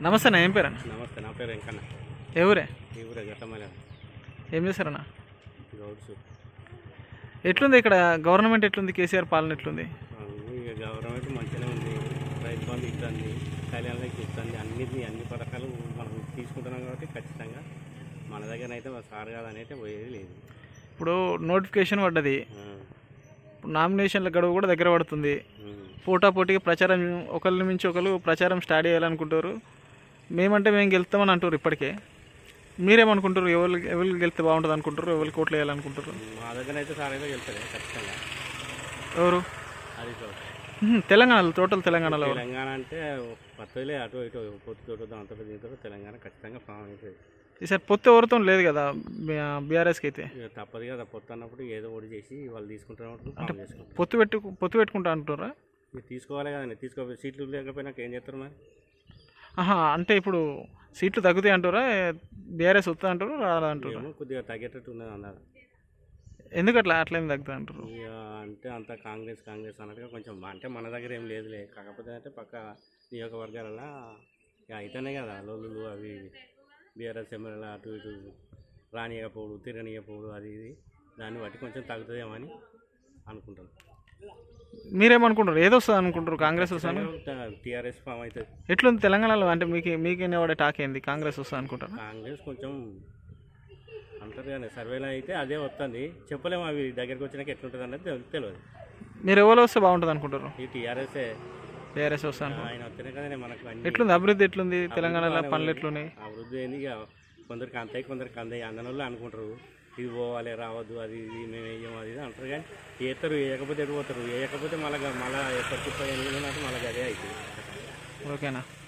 నమస్తే అన్న ఏం పేరన్న నమస్తే నా పేరు వెంకన్న ఏ ఊరే ఈ ఊరే గట్టమల ఏం చేశారన్న గౌడ్స్ ఎట్లుంది ఇక్కడ గవర్నమెంట్ ఎట్లుంది కేసీఆర్ పాలన ఎట్లుంది ఇక గవర్నమెంట్ మంచిగానే ఉంది రైతు బంధు ఇస్తుంది కళ్యాణానికి ఇస్తుంది అన్నిటిని అన్ని పథకాలు మనం తీసుకుంటున్నాం కాబట్టి ఖచ్చితంగా మన దగ్గర అయితే సార్ కాదని అయితే పోయేది లేదు ఇప్పుడు నోటిఫికేషన్ పడ్డది ఆ, ఇప్పుడు నామినేషన్ల గడువు కూడా దగ్గర పడుతుంది ఉమ్. పోటా పోటీగా ప్రచారం ఒకరిని మించి ఒకరు ప్రచారం స్టార్ట్ చేయాలనుకుంటారు మేమంటే మేము గెలుస్తామని అంటారు ఇప్పటికే మీరేమనుకుంటారు ఎవరు ఎవరు గెలిస్తే బాగుంటుంది అనుకుంటారు ఎవరికి ఓట్లు వేయాలనుకుంటారు మా దగ్గర అయితే సార్ అయితే వెళ్తారు ఖచ్చితంగా ఎవరు అది సో ఉహుం, తెలంగాణలో టోటల్ తెలంగాణలో ఎవరు? తెలంగాణ అంటే పత్తలే అటు ఇటు పొత్తు తోట దాంతో దీంతో తెలంగాణ ఖచ్చితంగా ఫామ్ అవుతుంది ఈసారి పొత్తు ఎవరితో లేదు కదా బీఆర్ఎస్కి అయితే ఇక తప్పదు కదా పొత్తు అన్నప్పుడు ఏదో ఒకటి చేసి వాళ్ళు తీసుకుంటున్నప్పుడు ఫామ్ చేసుకుంటారు పొత్తు పెట్టు పొత్తు పెట్టుకుంటా అంటున్నారా ఇక తీసుకోవాలి కదండి తీసుకో సీట్లు లేకపోయినా ఏం చేస్తారు మరి ఆహా అంటే ఇప్పుడు సీట్లు తగ్గుతాయి అంటారా బీఆర్ఎస్ వస్తా అంటారు రాదా అంటారు ఏమో కొద్దిగా తగ్గేటట్టు ఉన్నది అన్నారు ఎందుకు అట్లా అట్లేం తగ్గుతా అంటారు ఇక అంటే అంత కాంగ్రెస్ కాంగ్రెస్ అన్నట్టుగా కొంచెం అంటే మన దగ్గర ఏం లేదులే కాకపోతే అంటే పక్క నియోజకవర్గాలలో ఇక అయితేనే కదా లోళ్ళు అవి ఇవి. బీఆర్ఎస్ ఎమ్మెల్యేలు అటు ఇటు రానియకపోడు తిరగనియకపోడు అది ఇది దాన్ని బట్టి కొంచెం తగ్గుతుందేమో అని అనుకుంటాను మీరేమనుకుంటారు ఏదో వస్తుంది అనుకుంటారు కాంగ్రెస్ వస్తాను టీఆర్ఎస్ ఫామ్ అవుతుంది ఎట్లుంది తెలంగాణలో అంటే మీకు మీకేనే వాడే టాక్ ఏంది కాంగ్రెస్ వస్తుంది అనుకుంటారు కాంగ్రెస్ కొంచెం అంటారు కానీ సర్వేలో అయితే అదే వస్తుంది చెప్పలేము అవి దగ్గరికి వచ్చినాక ఎట్లుంటుంది అన్నది తెలు- తెలియదు మీరు ఎవరు వస్తే బాగుంటుంది అనుకుంటారు ఈ టీఆర్ఎస్ఏ బీఆర్ఎస్ వస్తా అనుకుంటారు ఆయన వస్తేనే కదండి మనకు అన్ని ఎట్లుంది అభివృద్ధి ఎట్లుంది తెలంగాణలో పనులు ఎట్లున్నాయి అభివృద్ధి ఏంది ఇక కొందరికి అంతాయి కొందరికి అందాయి అందరి వాళ్ళు అనుకుంటారు ఇది పోవాలి రావద్దు అది ఇది మేము వేయం అది ఇది అంటారు కానీ వేస్తారు వేయకపోతే ఎటు పోతారు వేయకపోతే మళ్ళీ మళ్ళీ ఎప్పటికి ఎనిమిది మళ్ళీ అదే అవుతుంది ఓకేనా